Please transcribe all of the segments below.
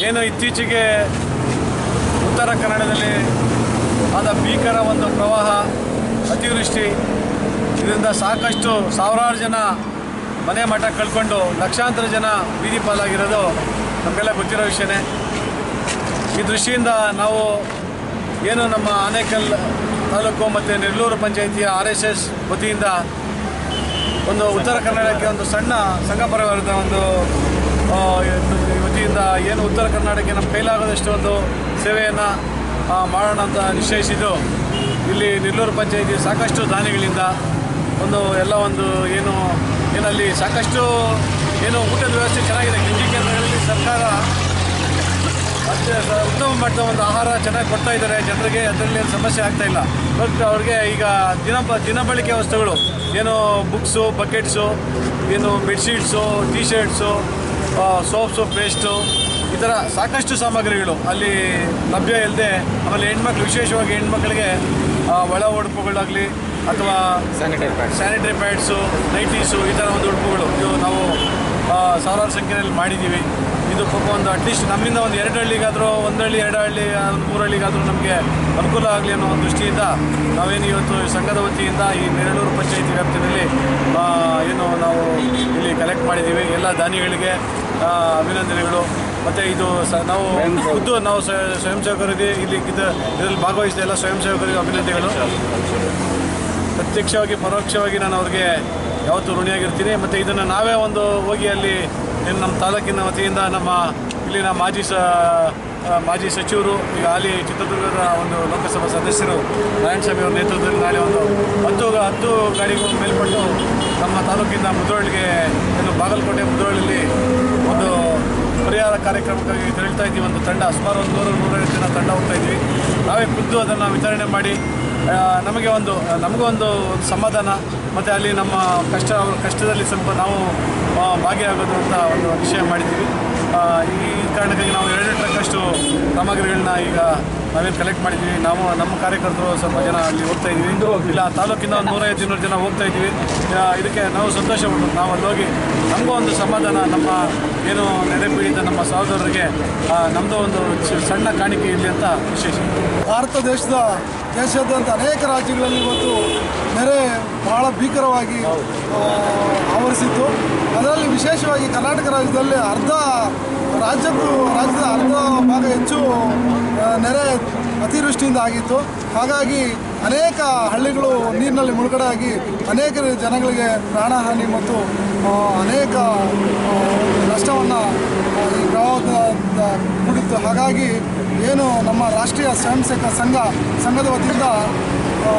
ಏನು ಇತ್ತೀಚೆಗೆ ಉತ್ತರ ಕನ್ನಡದಲ್ಲಿ ಆದ ಭೀಕರ ಒಂದು ಪ್ರವಾಹ ಅತಿವೃಷ್ಟಿ ಇದರಿಂದ ಸಾಕಷ್ಟು ಸಾವಿರಾರು ಜನ ಮನೆ ಮಠ ಕಳ್ಕೊಂಡು ಲಕ್ಷಾಂತರ ಜನ ಬೀದಿ ಪಾಲಾಗಿರೋದು ನಮಗೆಲ್ಲ ಗೊತ್ತಿರೋ ವಿಷಯನೇ ಈ ದೃಷ್ಟಿಯಿಂದ ನಾವು ಏನು ನಮ್ಮ ಆನೇಕಲ್ ತಾಲೂಕು ಮತ್ತು ನೆಲ್ಲೂರು ಪಂಚಾಯಿತಿಯ ಆರ್ ಎಸ್ ಎಸ್ ವತಿಯಿಂದ ಒಂದು ಉತ್ತರ ಕನ್ನಡಕ್ಕೆ ಒಂದು ಸಣ್ಣ ಸಂಘ ಪರಿವಾರದ ಒಂದು ಆ, ವತಿಯಿಂದ ಏನು ಉತ್ತರ ಕರ್ನಾಟಕಕ್ಕೆ ನಮ್ಮ ಕೈಲಾಗದಷ್ಟು ಒಂದು ಸೇವೆಯನ್ನು ಮಾಡೋಣ ಅಂತ ನಿಶ್ಚಯಿಸಿದ್ದು ಇಲ್ಲಿ ನೆಲ್ಲೂರು ಪಂಚಾಯಿತಿ ಸಾಕಷ್ಟು ದಾನಿಗಳಿಂದ ಒಂದು ಎಲ್ಲ ಒಂದು ಏನು ಏನಲ್ಲಿ ಸಾಕಷ್ಟು ಏನು ಊಟದ ವ್ಯವಸ್ಥೆ ಚೆನ್ನಾಗಿದೆ ಗಂಜಿ ಕೇಂದ್ರಗಳಲ್ಲಿ ಸರ್ಕಾರ ಅಷ್ಟೇ ಸ- ಉತ್ತಮ ಮಟ್ಟದ ಒಂದು ಆಹಾರ ಚೆನ್ನಾಗಿ ಕೊಡ್ತಾ ಇದ್ದಾರೆ ಜನರಿಗೆ ಅದರಲ್ಲಿ ಏನು ಸಮಸ್ಯೆ ಆಗ್ತಾ ಇಲ್ಲ ಬಟ್ ಅವ್ರಿಗೆ ಈಗ ದಿನ ದಿನಬಳಕೆ ವಸ್ತುಗಳು ಏನು ಬುಕ್ಸು ಬಕೆಟ್ಸು ಏನು bedsheets T shirts soaps paste ಈ ಥರ ಸಾಕಷ್ಟು ಸಾಮಗ್ರಿಗಳು ಅಲ್ಲಿ ಲಭ್ಯ ಇಲ್ಲದೆ ಆಮೇಲೆ ಹೆಣ್ಮಕ್ಳು ವಿಶೇಷವಾಗಿ ಹೆಣ್ಮಕ್ಳಿಗೆ ಆ, ಒಳ ಉಡುಪುಗಳಾಗಲಿ ಅಥವಾ sanitary pad sanitary pads nighties ಈ ಥರ ಒಂದು ಉಡುಪುಗಳು ಇದು ನಾವು ಆ, ಸಾವಿರಾರು ಸಂಖ್ಯೆಯಲ್ಲಿ ಮಾಡಿದ್ದೀವಿ ಇದು ಪಾಪ ಒಂದು ಅಟ್ಲೀಸ್ಟ್ ನಮ್ಮಿಂದ ಒಂದು ಎರಡು ಹಳ್ಳಿಗಾದರೂ ಒಂದು ಹಳ್ಳಿ ಎರಡು ಹಳ್ಳಿ ಒಂದು ಮೂರು ಹಳ್ಳಿಗಾದರೂ ನಮಗೆ ಅನುಕೂಲ ಆಗಲಿ ಅನ್ನೋ ಒಂದು ದೃಷ್ಟಿಯಿಂದ ನಾವೇನು ಇವತ್ತು ಈ ಸಂಘದ ವತಿಯಿಂದ ಈ ನೆರಳೂರು ಪಂಚಾಯಿತಿ ವ್ಯಾಪ್ತಿಯಲ್ಲಿ ಆ, ಏನು ನಾವು ಇಲ್ಲಿ ಕಲೆಕ್ಟ್ ಮಾಡಿದ್ದೀವಿ ಎಲ್ಲ ದಾನಿಗಳಿಗೆ ಆ, ಅಭಿನಂದನೆಗಳು ಮತ್ತು ಇದು ಸ ನಾವು ಖುದ್ದು ನಾವು ಸ್ವ- ಸ್ವಯಂ ಸೇವಕರಿಗೆ ಇಲ್ಲಿ ಇದು ಇದರಲ್ಲಿ ಭಾಗವಹಿಸಿದ ಎಲ್ಲ ಸ್ವಯಂ ಸೇವಕರಿಗೆ ಅಭಿನಂದನೆಗಳು ಪ್ರತ್ಯಕ್ಷವಾಗಿ ಪರೋಕ್ಷವಾಗಿ ನಾನು ಅವ್ರಿಗೆ ಯಾವತ್ತೂ ಋಣಿಯಾಗಿರ್ತೀನಿ ಮತ್ತು ಇದನ್ನು ನಾವೇ ಒಂದು ಹೋಗಿ ಅಲ್ಲಿ ಏನು ನಮ್ಮ ತಾಲೂಕಿನ ವತಿಯಿಂದ ನಮ್ಮ ಇಲ್ಲಿನ ಮಾಜಿ ಸ ಆ, ಮಾಜಿ ಸಚಿವರು ಈಗ ಹಾಲಿ ಚಿತ್ರದುರ್ಗದ ಒಂದು ಲೋಕಸಭಾ ಸದಸ್ಯರು ನಾರಾಯಣಸ್ವಾಮಿ ಅವರ ನೇತೃತ್ವದಲ್ಲಿ ನಾಳೆ ಒಂದು ಹತ್ತು ಹತ್ತು ಗಾಡಿಗಳು ಮೇಲ್ಪಟ್ಟು ನಮ್ಮ ತಾಲೂಕಿಂದ ಮುಧೋಳಿಗೆ ಏನು ಬಾಗಲಕೋಟೆ ಮುಧೋಳಲ್ಲಿ ಒಂದು ಪರಿಹಾರ ಕಾರ್ಯಕ್ರಮಕ್ಕಾಗಿ ತೆರಳ್ತಾ ಇದ್ದೀವಿ ಒಂದು ತಂಡ ಸುಮಾರು ಒಂದು ನೂರು ನೂರೈವತ್ತು ಜನ ತಂಡ ಹೋಗ್ತಾ ಇದ್ವಿ ನಾವೇ ಖುದ್ದು ಅದನ್ನು ವಿತರಣೆ ಮಾಡಿ ಆ, ನಮಗೆ ಒಂದು ನಮಗೂ ಒಂದು ಸಮಾಧಾನ ಮತ್ತು ಅಲ್ಲಿ ನಮ್ಮ ಕಷ್ಟ ಅವ್ರ ಕಷ್ಟದಲ್ಲಿ ಸ್ವಲ್ಪ ನಾವು ಆ, ಭಾಗಿಯಾಗೋದು ಅಂತ ಒಂದು ನಿಶ್ಚಯ ಮಾಡಿದ್ದೀವಿ ಆ, ಈ ಕಾರಣಕ್ಕಾಗಿ ನಾವು ಎರಡು ಟ್ರಕ್ಕಷ್ಟು ಸಾಮಗ್ರಿಗಳನ್ನ ಈಗ ನಾವೇನು ಕಲೆಕ್ಟ್ ಮಾಡಿದ್ದೀವಿ ನಾವು ನಮ್ಮ ಕಾರ್ಯಕರ್ತರು ಸ್ವಲ್ಪ ಜನ ಅಲ್ಲಿ ಹೋಗ್ತಾ ಇದ್ದೀವಿ ಇಲ್ಲ ತಾಲೂಕಿಂದ ಒಂದು ನೂರೈವತ್ತು ಇನ್ನೂರು ಜನ ಹೋಗ್ತಾ ಇದ್ದೀವಿ ಆ, ಇದಕ್ಕೆ ನಾವು ಸಂತೋಷ ಪಟ್ಟು ನಾವು ಅಲ್ಲಿ ಹೋಗಿ ನಮಗೂ ಒಂದು ಸಮಾಧಾನ ನಮ್ಮ ಏನು ನೆರೆ ಪೀಡಿತ ನಮ್ಮ ಸಹೋದರರಿಗೆ ಆ, ನಮ್ಮದು ಒಂದು ಚ- ಸಣ್ಣ ಕಾಣಿಕೆ ಇರಲಿ ಅಂತ ವಿಶೇಷ ಭಾರತ ದೇಶದ ದೇಶಾದ್ಯಂತ ಅನೇಕ ರಾಜ್ಯಗಳಲ್ಲಿ ಇವತ್ತು ನೆರೆ ಬಹಳ ಭೀಕರವಾಗಿ ಆ, ಆವರಿಸಿತ್ತು ಅದರಲ್ಲಿ ವಿಶೇಷವಾಗಿ ಕರ್ನಾಟಕ ರಾಜ್ಯದಲ್ಲಿ ಅರ್ಧ ರಾಜ್ಯಕ್ಕೂ ರಾಜ್ಯದ ಅರ್ಧ ಭಾಗ ಹೆಚ್ಚು ಆ, ನೆರೆ ಅತಿವೃಷ್ಟಿಯಿಂದ ಆಗಿತ್ತು ಹಾಗಾಗಿ ಅನೇಕ ಹಳ್ಳಿಗಳು ನೀರಿನಲ್ಲಿ ಮುಳುಗಡೆ ಆಗಿ ಅನೇಕ ಜನಗಳಿಗೆ ಪ್ರಾಣಹಾನಿ ಮತ್ತು ಆ, ಅನೇಕ ಆ, ನಷ್ಟವನ್ನು ಈ ಪ್ರವಾಹದಿಂದ ಕೂಡಿತ್ತು ಹಾಗಾಗಿ ಏನು ನಮ್ಮ ರಾಷ್ಟ್ರೀಯ ಸ್ವಯಂ ಸೇವಕ ಸಂಘ ಸಂಘದ ವತಿಯಿಂದ ಆ,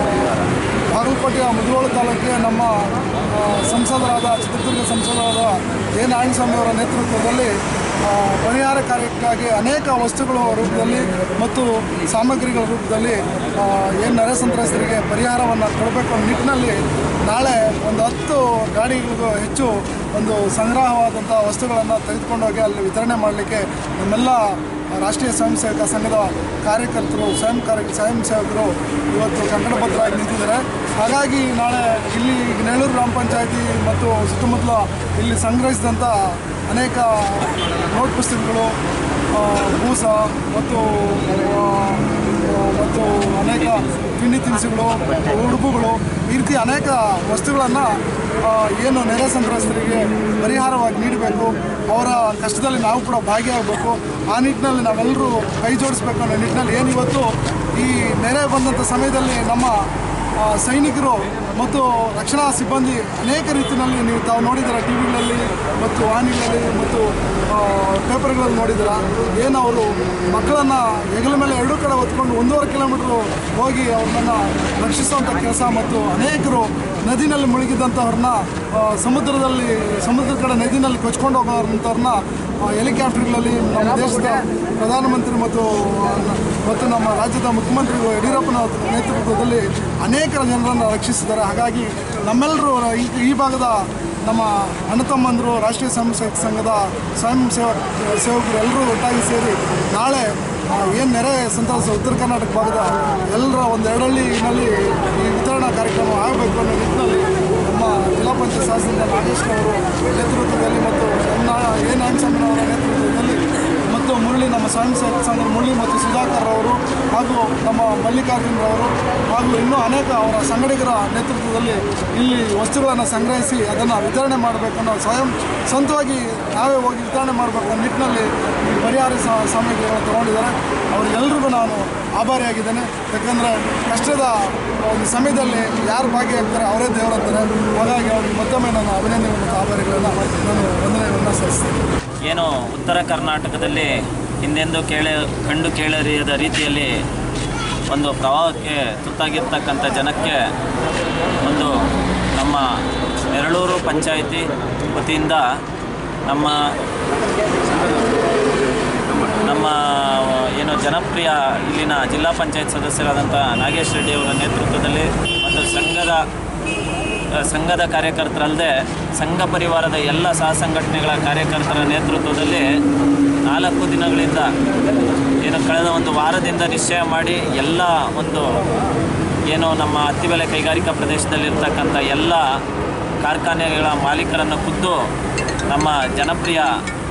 ಬಾಗಲಕೋಟೆಯ ಮುಧೋಳ ತಾಲೂಕಿಗೆ ನಮ್ಮ ಆ, ಸಂಸದರಾದ ಚಿತ್ರದುರ್ಗ ಸಂಸದರಾದ ಎ ನಾರಾಯಣಸ್ವಾಮಿ ಅವರ ನೇತೃತ್ವದಲ್ಲಿ ಆ, ಪರಿಹಾರ ಕಾರ್ಯಕ್ಕಾಗಿ ಅನೇಕ ವಸ್ತುಗಳ ರೂಪದಲ್ಲಿ ಮತ್ತು ಸಾಮಗ್ರಿಗಳ ರೂಪದಲ್ಲಿ ಏನು ನೆರೆ ಸಂತ್ರಸ್ತರಿಗೆ ಪರಿಹಾರವನ್ನು ಕೊಡಬೇಕು ಅನ್ನೋ ನಿಟ್ಟಿನಲ್ಲಿ ನಾಳೆ ಒಂದು ಹತ್ತು ಗಾಡಿಗಳಿಗೂ ಹೆಚ್ಚು ಒಂದು ಸಂಗ್ರಹವಾದಂಥ ವಸ್ತುಗಳನ್ನು ತೆಗೆದುಕೊಂಡೋಗಿ ಅಲ್ಲಿ ವಿತರಣೆ ಮಾಡಲಿಕ್ಕೆ ನಮ್ಮೆಲ್ಲ ರಾಷ್ಟ್ರೀಯ ಸ್ವಯಂ ಸೇವಕ ಸಂಘದ ಕಾರ್ಯಕರ್ತರು ಸ್ವಯಂ ಕಾರ್ಯ ಸ್ವಯಂ ಸೇವಕರು ಇವತ್ತು ಕಂಕಣಬದ್ಧರಾಗಿ ನಿಂತಿದ್ದಾರೆ ಹಾಗಾಗಿ ನಾಳೆ ಇಲ್ಲಿ ನೆಳೂರು ಗ್ರಾಮ ಪಂಚಾಯತಿ ಮತ್ತು ಸುತ್ತಮುತ್ತಲ ಇಲ್ಲಿ ಸಂಗ್ರಹಿಸಿದಂಥ ಅನೇಕ ನೋಟ್ ಪುಸ್ತಕಗಳು ಆ, ಬೂಸ ಮತ್ತು ಆ, ಮತ್ತು ಅನೇಕ ತಿಂಡಿ ತಿನಿಸುಗಳು ಉಡುಪುಗಳು ಈ ರೀತಿ ಅನೇಕ ವಸ್ತುಗಳನ್ನು ಏನು ನೆರೆ ಸಂತ್ರಸ್ತರಿಗೆ ಪರಿಹಾರವಾಗಿ ನೀಡಬೇಕು ಅವರ ಕಷ್ಟದಲ್ಲಿ ನಾವು ಕೂಡ ಭಾಗಿಯಾಗಬೇಕು ಆ ನಿಟ್ಟಿನಲ್ಲಿ ನಾವೆಲ್ಲರೂ ಕೈ ಜೋಡಿಸ್ಬೇಕು ಅನ್ನೋ ನಿಟ್ಟಿನಲ್ಲಿ ಏನು ಇವತ್ತು ಈ ನೆರೆ ಬಂದಂಥ ಸಮಯದಲ್ಲಿ ನಮ್ಮ ಆ, ಸೈನಿಕರು ಮತ್ತು ರಕ್ಷಣಾ ಸಿಬ್ಬಂದಿ ಅನೇಕ ರೀತಿಯಲ್ಲಿ ನೀವು ತಾವು ನೋಡಿದ್ದೀರ ಟಿ ವಿಗಳಲ್ಲಿ ಮತ್ತು ವಾಹಿನಿಗಳಲ್ಲಿ ಮತ್ತು ಆ, ಪೇಪರ್ಗಳಲ್ಲಿ ನೋಡಿದ್ದೀರ ಏನು ಅವರು ಮಕ್ಕಳನ್ನು ಹೆಗಲ ಮೇಲೆ ಎರಡೂ ಕಡೆ ಹೊತ್ಕೊಂಡು ಒಂದೂವರೆ ಕಿಲೋಮೀಟ್ರು ಹೋಗಿ ಅವ್ರನ್ನ ರಕ್ಷಿಸುವಂಥ ಕೆಲಸ ಮತ್ತು ಅನೇಕರು ನದಿನಲ್ಲಿ ಮುಳುಗಿದಂಥವ್ರನ್ನ ಆ, ಸಮುದ್ರದಲ್ಲಿ ಸಮುದ್ರದ ಕಡೆ ನದಿನಲ್ಲಿ ಕೊಚ್ಕೊಂಡು ಹೋಗೋರಂಥವ್ರನ್ನ ಹೆಲಿಕಾಪ್ಟರ್ಗಳಲ್ಲಿ ನಮ್ಮ ದೇಶದ ಪ್ರಧಾನಮಂತ್ರಿ ಮತ್ತು ಆ, ಮತ್ತು ನಮ್ಮ ರಾಜ್ಯದ ಮುಖ್ಯಮಂತ್ರಿಗಳು ಯಡಿಯೂರಪ್ಪನ ನೇತೃತ್ವದಲ್ಲಿ ಅನೇಕ ಜನರನ್ನು ರಕ್ಷಿಸಿದ್ದಾರೆ ಹಾಗಾಗಿ ನಮ್ಮೆಲ್ಲರೂ ಈ ಈ ಭಾಗದ ನಮ್ಮ ಅಣ್ಣ ತಮ್ಮಂದರು ರಾಷ್ಟ್ರೀಯ ಸ್ವಯಂ ಸೇವಕ ಸಂಘದ ಸ್ವಯಂ ಸೇವಕ ಸೇವಕರು ಎಲ್ಲರೂ ಒಟ್ಟಾಗಿ ಸೇರಿ ನಾಳೆ ಏನು ನೆರೆ ಸಂತ್ರಸ್ತ ಉತ್ತರ ಕರ್ನಾಟಕ ಭಾಗದ ಎಲ್ಲರ ಒಂದು ಎರಡಳ್ಳಿನಲ್ಲಿ ಈ ವಿತರಣಾ ಕಾರ್ಯಕ್ರಮ ಆಗಬೇಕು ಅನ್ನೋ ನಿಟ್ಟಿನಲ್ಲಿ ನಮ್ಮ ಜಿಲ್ಲಾ ಪಂಚಾಯತ್ ಶಾಸಕ ನಾಗೇಶ್ ಅವರು ನೇತೃತ್ವದಲ್ಲಿ ಮತ್ತು ಎನ್ ಎ ನಾರಾಯಣಸ್ವಾಮಿನವರ ನೇತೃತ್ವದಲ್ಲಿ ಮತ್ತು ಇವತ್ತು ಮುರಳಿ ನಮ್ಮ ಸ್ವಯಂ ಸೇವಕ ಸಂಘದ ಮುರಳಿ ಮತ್ತು ಸುಧಾಕರ್ ಅವರು ಹಾಗೂ ನಮ್ಮ ಮಲ್ಲಿಕಾರ್ಜುನರವರು ಹಾಗೂ ಇನ್ನೂ ಅನೇಕ ಅವರ ಸಂಘಟಕರ ನೇತೃತ್ವದಲ್ಲಿ ಇಲ್ಲಿ ವಸ್ತುಗಳನ್ನು ಸಂಗ್ರಹಿಸಿ ಅದನ್ನು ವಿತರಣೆ ಮಾಡಬೇಕನ್ನೋ ಸ್ವಯಂ ಸ್ವಂತವಾಗಿ ನಾವೇ ಹೋಗಿ ವಿತರಣೆ ಮಾಡಬೇಕು ಅನ್ನೋ ನಿಟ್ಟಿನಲ್ಲಿ ಈ ಪರಿಹಾರ ಸ- ಸಾಮಗ್ರಿಗಳನ್ನು ತಗೊಂಡಿದ್ದಾರೆ ಅವರಿಗೆಲ್ರಿಗೂ ನಾನು ಆಭಾರಿಯಾಗಿದ್ದೇನೆ ಯಾಕಂದರೆ ಕಷ್ಟದ ಒಂದು ಸಮಯದಲ್ಲಿ ಯಾರು ಭಾಗಿಯಾಗ್ತಾರೆ ಅವರೇ ದೇವರಂತಾರೆ ಹಾಗಾಗಿ ಅವ್ರಿಗೆ ಮತ್ತೊಮ್ಮೆ ನಾನು ಅಭಿನಂದನೆ ಮತ್ತು ಆಭಾರಿಗಳನ್ನು ನಾನು ವಂದನೆಗಳನ್ನು ಸಲ್ಲಿಸ್ತೇನೆ ಏನು ಉತ್ತರ ಕರ್ನಾಟಕದಲ್ಲಿ ಹಿಂದೆಂದೂ ಕೇಳಿ ಕಂಡು ಕೇಳರಿಯದ ರೀತಿಯಲ್ಲಿ ಒಂದು ಪ್ರವಾಹಕ್ಕೆ ತುತ್ತಾಗಿರ್ತಕ್ಕಂಥ ಜನಕ್ಕೆ ಒಂದು ನಮ್ಮ ನೆರಳೂರು ಪಂಚಾಯಿತಿ ವತಿಯಿಂದ ನಮ್ಮ ನಮ್ಮ ಏನು ಜನಪ್ರಿಯ ಇಲ್ಲಿನ ಜಿಲ್ಲಾ ಪಂಚಾಯತ್ ಸದಸ್ಯರಾದಂಥ ನಾಗೇಶ್ ರೆಡ್ಡಿ ಅವರ ನೇತೃತ್ವದಲ್ಲಿ ಮತ್ತು ಸಂಘದ ಸಂಘದ ಕಾರ್ಯಕರ್ತರಲ್ಲದೆ ಸಂಘ ಪರಿವಾರದ ಎಲ್ಲ ಸಹ ಸಂಘಟನೆಗಳ ಕಾರ್ಯಕರ್ತರ ನೇತೃತ್ವದಲ್ಲಿ ನಾಲ್ಕು ದಿನಗಳಿಂದ ಏನು ಕಳೆದ ಒಂದು ವಾರದಿಂದ ನಿಶ್ಚಯ ಮಾಡಿ ಎಲ್ಲ ಒಂದು ಏನು ನಮ್ಮ ಅತ್ತಿಬೆಲೆ ಕೈಗಾರಿಕಾ ಪ್ರದೇಶದಲ್ಲಿರ್ತಕ್ಕಂಥ ಎಲ್ಲ ಕಾರ್ಖಾನೆಗಳ ಮಾಲೀಕರನ್ನು ಖುದ್ದು ನಮ್ಮ ಜನಪ್ರಿಯ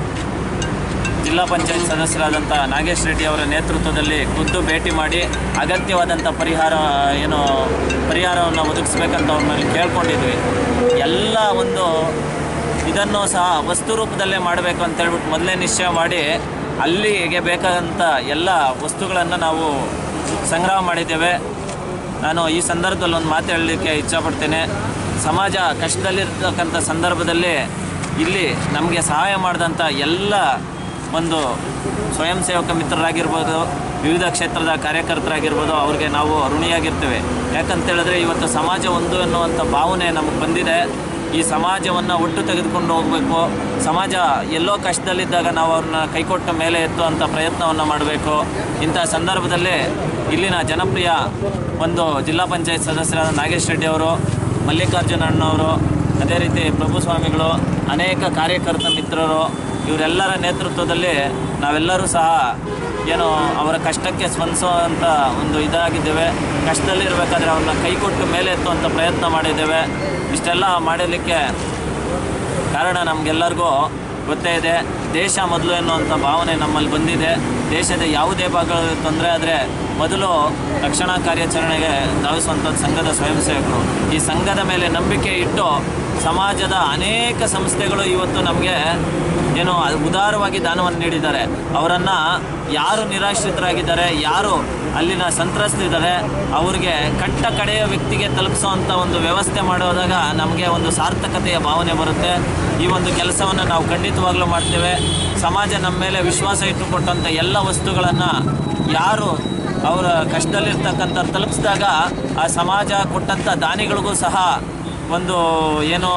ಜಿಲ್ಲಾ ಪಂಚಾಯತ್ ಸದಸ್ಯರಾದಂಥ ನಾಗೇಶ್ ರೆಡ್ಡಿ ಅವರ ನೇತೃತ್ವದಲ್ಲಿ ಖುದ್ದು ಭೇಟಿ ಮಾಡಿ ಅಗತ್ಯವಾದಂಥ ಪರಿಹಾರ ಏನು ಪರಿಹಾರವನ್ನು ಒದಗಿಸ್ಬೇಕಂತ ಅವ್ರನ್ನ ಕೇಳ್ಕೊಂಡಿದ್ವಿ ಎಲ್ಲ ಒಂದು ಇದನ್ನು ಸಹ ವಸ್ತು ರೂಪದಲ್ಲೇ ಮಾಡಬೇಕು ಅಂತ ಹೇಳ್ಬಿಟ್ಟು ಮೊದಲೇ ನಿಶ್ಚಯ ಮಾಡಿ ಅಲ್ಲಿಗೆ ಬೇಕಾದಂಥ ಎಲ್ಲ ವಸ್ತುಗಳನ್ನು ನಾವು ಸಂಗ್ರಹ ಮಾಡಿದ್ದೇವೆ ನಾನು ಈ ಸಂದರ್ಭದಲ್ಲಿ ಒಂದು ಮಾತು ಹೇಳಲಿಕ್ಕೆ ಇಚ್ಛಪಡ್ತೇನೆ ಸಮಾಜ ಕಷ್ಟದಲ್ಲಿರ್ತಕ್ಕಂಥ ಸಂದರ್ಭದಲ್ಲಿ ಇಲ್ಲಿ ನಮಗೆ ಸಹಾಯ ಮಾಡಿದಂಥ ಎಲ್ಲ ಒಂದು ಸ್ವಯಂ ಸೇವಕ ಮಿತ್ರರಾಗಿರ್ಬೋದು ವಿವಿಧ ಕ್ಷೇತ್ರದ ಕಾರ್ಯಕರ್ತರಾಗಿರ್ಬೋದು ಅವ್ರಿಗೆ ನಾವು ಋಣಿಯಾಗಿರ್ತೇವೆ ಯಾಕಂತ ಹೇಳಿದ್ರೆ ಇವತ್ತು ಸಮಾಜ ಒಂದು ಅನ್ನುವಂಥ ಭಾವನೆ ನಮಗೆ ಬಂದಿದೆ ಈ ಸಮಾಜವನ್ನು ಒಟ್ಟು ತೆಗೆದುಕೊಂಡು ಹೋಗಬೇಕು ಸಮಾಜ ಎಲ್ಲೋ ಕಷ್ಟದಲ್ಲಿದ್ದಾಗ ನಾವು ಅವ್ರನ್ನ ಕೈಕೊಟ್ಟ ಮೇಲೆ ಎತ್ತುವಂಥ ಪ್ರಯತ್ನವನ್ನು ಮಾಡಬೇಕು ಇಂಥ ಸಂದರ್ಭದಲ್ಲಿ ಇಲ್ಲಿನ ಜನಪ್ರಿಯ ಒಂದು ಜಿಲ್ಲಾ ಪಂಚಾಯತ್ ಸದಸ್ಯರಾದ ನಾಗೇಶ್ ರೆಡ್ಡಿ ಅವರು ಮಲ್ಲಿಕಾರ್ಜುನ ಅಣ್ಣವರು ಅದೇ ರೀತಿ ಪ್ರಭು ಸ್ವಾಮಿಗಳು ಅನೇಕ ಕಾರ್ಯಕರ್ತ ಮಿತ್ರರು ಇವರೆಲ್ಲರ ನೇತೃತ್ವದಲ್ಲಿ ನಾವೆಲ್ಲರೂ ಸಹ ಏನು ಅವರ ಕಷ್ಟಕ್ಕೆ ಸ್ಪಂದಿಸುವಂಥ ಒಂದು ಇದಾಗಿದ್ದೇವೆ ಕಷ್ಟದಲ್ಲಿರಬೇಕಾದ್ರೆ ಅವ್ರನ್ನ ಕೈಕೊಟ್ಟು ಮೇಲೆ ಎತ್ತುವಂಥ ಪ್ರಯತ್ನ ಮಾಡಿದ್ದೇವೆ ಇಷ್ಟೆಲ್ಲ ಮಾಡಲಿಕ್ಕೆ ಕಾರಣ ನಮಗೆಲ್ಲರಿಗೂ ಗೊತ್ತೇ ಇದೆ ದೇಶ ಮೊದಲು ಎನ್ನುವಂಥ ಭಾವನೆ ನಮ್ಮಲ್ಲಿ ಬಂದಿದೆ ದೇಶದ ಯಾವುದೇ ಭಾಗಗಳಲ್ಲಿ ತೊಂದರೆ ಆದರೆ ಮೊದಲು ರಕ್ಷಣಾ ಕಾರ್ಯಾಚರಣೆಗೆ ಧಾವಿಸುವಂಥದ್ದು ಸಂಘದ ಸ್ವಯಂ ಸೇವಕರು ಈ ಸಂಘದ ಮೇಲೆ ನಂಬಿಕೆ ಇಟ್ಟು ಸಮಾಜದ ಅನೇಕ ಸಂಸ್ಥೆಗಳು ಇವತ್ತು ನಮಗೆ ಏನು ಅದು ಉದಾರವಾಗಿ ದಾನವನ್ನು ನೀಡಿದ್ದಾರೆ ಅವರನ್ನು ಯಾರು ನಿರಾಶ್ರಿತರಾಗಿದ್ದಾರೆ ಯಾರು ಅಲ್ಲಿನ ಸಂತ್ರಸ್ತರಿದ್ದಾರೆ ಅವ್ರಿಗೆ ಕಟ್ಟ ಕಡೆಯ ವ್ಯಕ್ತಿಗೆ ತಲುಪಿಸುವಂಥ ಒಂದು ವ್ಯವಸ್ಥೆ ಮಾಡೋದಾಗ ನಮಗೆ ಒಂದು ಸಾರ್ಥಕತೆಯ ಭಾವನೆ ಬರುತ್ತೆ ಈ ಒಂದು ಕೆಲಸವನ್ನು ನಾವು ಖಂಡಿತವಾಗ್ಲೂ ಮಾಡ್ತೇವೆ ಸಮಾಜ ನಮ್ಮ ಮೇಲೆ ವಿಶ್ವಾಸ ಇಟ್ಟುಕೊಟ್ಟಂಥ ಎಲ್ಲ ವಸ್ತುಗಳನ್ನು ಯಾರು ಅವರ ಕಷ್ಟದಲ್ಲಿರ್ತಕ್ಕಂಥ ತಲುಪಿಸಿದಾಗ ಆ ಸಮಾಜ ಕೊಟ್ಟಂಥ ದಾನಿಗಳಿಗೂ ಸಹ ಒಂದು ಏನು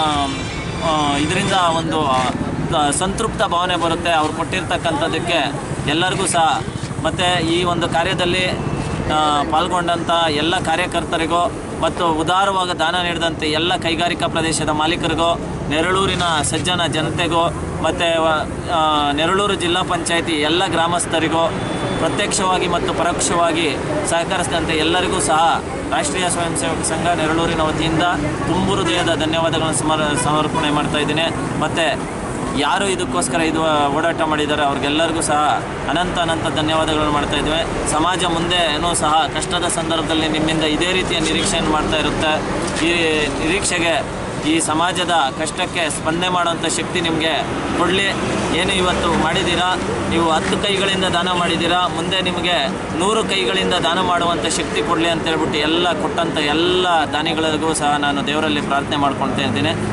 ಇದರಿಂದ ಒಂದು ಆ, ಸಂತೃಪ್ತ ಭಾವನೆ ಬರುತ್ತೆ ಅವ್ರು ಕೊಟ್ಟಿರ್ತಕ್ಕಂಥದ್ದಕ್ಕೆ ಎಲ್ಲರಿಗೂ ಸಹ ಮತ್ತು ಈ ಒಂದು ಕಾರ್ಯದಲ್ಲಿ ಆ, ಪಾಲ್ಗೊಂಡಂಥ ಎಲ್ಲ ಕಾರ್ಯಕರ್ತರಿಗೂ ಮತ್ತು ಉದಾರವಾಗ ದಾನ ನೀಡಿದಂತೆ ಎಲ್ಲ ಕೈಗಾರಿಕಾ ಪ್ರದೇಶದ ಮಾಲೀಕರಿಗೂ ನೆರಳೂರಿನ ಸಜ್ಜನ ಜನತೆಗೂ ಮತ್ತು ನೆರಳೂರು ಜಿಲ್ಲಾ ಪಂಚಾಯಿತಿ ಎಲ್ಲ ಗ್ರಾಮಸ್ಥರಿಗೂ ಪ್ರತ್ಯಕ್ಷವಾಗಿ ಮತ್ತು ಪರೋಕ್ಷವಾಗಿ ಸಹಕರಿಸಿದಂತೆ ಎಲ್ಲರಿಗೂ ಸಹ ರಾಷ್ಟ್ರೀಯ ಸ್ವಯಂ ಸೇವಕ ಸಂಘ ನೆರಳೂರಿನ ವತಿಯಿಂದ ತುಂಬು ಹೃದಯದ ಧನ್ಯವಾದಗಳನ್ನು ಸಮರ್ ಸಮರ್ಪಣೆ ಮಾಡ್ತಾ ಇದ್ದೀನಿ ಮತ್ತು ಯಾರು ಇದಕ್ಕೋಸ್ಕರ ಇದು ಓಡಾಟ ಮಾಡಿದ್ದಾರೆ ಅವ್ರಿಗೆಲ್ಲರಿಗೂ ಸಹ ಅನಂತ ಅನಂತ ಧನ್ಯವಾದಗಳನ್ನು ಮಾಡ್ತಾ ಇದ್ದೇವೆ ಸಮಾಜ ಮುಂದೆನೂ ಸಹ ಕಷ್ಟದ ಸಂದರ್ಭದಲ್ಲಿ ನಿಮ್ಮಿಂದ ಇದೇ ರೀತಿಯ ನಿರೀಕ್ಷೆಯನ್ನು ಮಾಡ್ತಾ ಇರುತ್ತೆ ಈ ನಿರೀಕ್ಷೆಗೆ ಈ ಸಮಾಜದ ಕಷ್ಟಕ್ಕೆ ಸ್ಪಂದನೆ ಮಾಡುವಂಥ ಶಕ್ತಿ ನಿಮಗೆ ಕೊಡಲಿ ಏನು ಇವತ್ತು ಮಾಡಿದ್ದೀರಾ ನೀವು ಹತ್ತು ಕೈಗಳಿಂದ ದಾನ ಮಾಡಿದ್ದೀರಾ ಮುಂದೆ ನಿಮಗೆ ನೂರು ಕೈಗಳಿಂದ ದಾನ ಮಾಡುವಂಥ ಶಕ್ತಿ ಕೊಡಲಿ ಅಂತ ಹೇಳ್ಬಿಟ್ಟು ಎಲ್ಲ ಕೊಟ್ಟಂಥ ಎಲ್ಲ ದಾನಿಗಳಿಗೂ ಸಹ ನಾನು ದೇವರಲ್ಲಿ ಪ್ರಾರ್ಥನೆ ಮಾಡ್ಕೊಳ್ತಾ ಇದ್ದೀನಿ